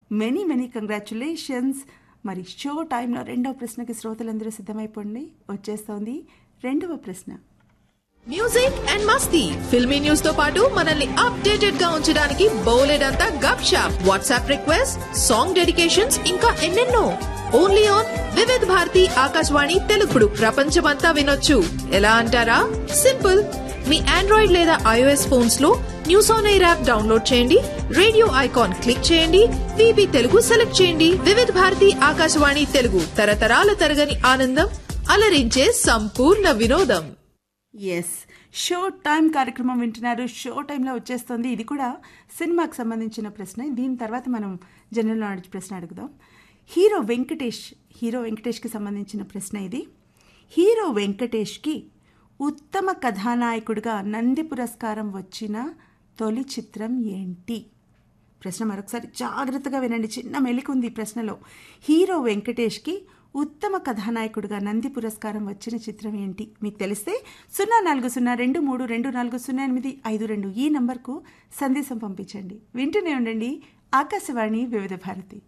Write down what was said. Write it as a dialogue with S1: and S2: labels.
S1: many many congratulations మరి show టైంలో రెండవ ప్రశ్నకి శ్రోతలందరూ సిద్ధమైపోండి వచ్చేస్తోంది రెండవ ప్రశ్న
S2: మ్యూజిక్ అండ్ మస్తీ ఫిల్మీ న్యూస్ తో పాటు మనల్ని అప్డేటెడ్ గా ఉంచడానికి బోలెడంతా గప్ షాప్ వాట్సాప్ రిక్వెస్ట్ సాంగ్ డెడికేషన్స్ ఇంకా ఎన్నెన్నో ఓన్లీ ఆన్ వివిధ్ భారతి ఆకాశవాణి తెలుగుడు ప్రపంచమంతా వినొచ్చు ఎలా అంటారా సింపుల్ మీ ఆండ్రాయిడ్ లేదా ఐఓఎస్ ఫోన్స్ లో news on air app download చేయండి రేడియో ఐకాన్ క్లిక్ చేయండి విబి తెలుగు సెలెక్ట్ చేయండి వివిధ భారతి ఆకాశవాణి తెలుగు తరతరాల తరగని ఆనందం అలరించే సంపూర్ణ వినోదం
S1: ఎస్ షో టైం కార్యక్రమం వింటున్నారు షో టైంలో వచ్చేస్తుంది ఇది కూడా సినిమాకి సంబంధించిన ప్రశ్న దీని తర్వాత మనం జనరల్ నాలెడ్జ్ ప్రశ్న అడుగుదాం హీరో వెంకటేష్ హీరో వెంకటేష్కి సంబంధించిన ప్రశ్న ఇది హీరో వెంకటేష్కి ఉత్తమ కథానాయకుడిగా నంది పురస్కారం వచ్చిన తొలి చిత్రం ఏంటి ప్రశ్న మరొకసారి జాగ్రత్తగా వినండి చిన్న మెలికుంది ఈ ప్రశ్నలో హీరో వెంకటేష్కి ఉత్తమ కథానాయకుడిగా నంది పురస్కారం వచ్చిన చిత్రం ఏంటి మీకు తెలిస్తే సున్నా నాలుగు సున్నా రెండు మూడు రెండు నాలుగు సున్నా ఎనిమిది ఐదు రెండు ఈ నంబర్కు సందేశం పంపించండి వింటూనే ఉండండి ఆకాశవాణి వివిధ భారతి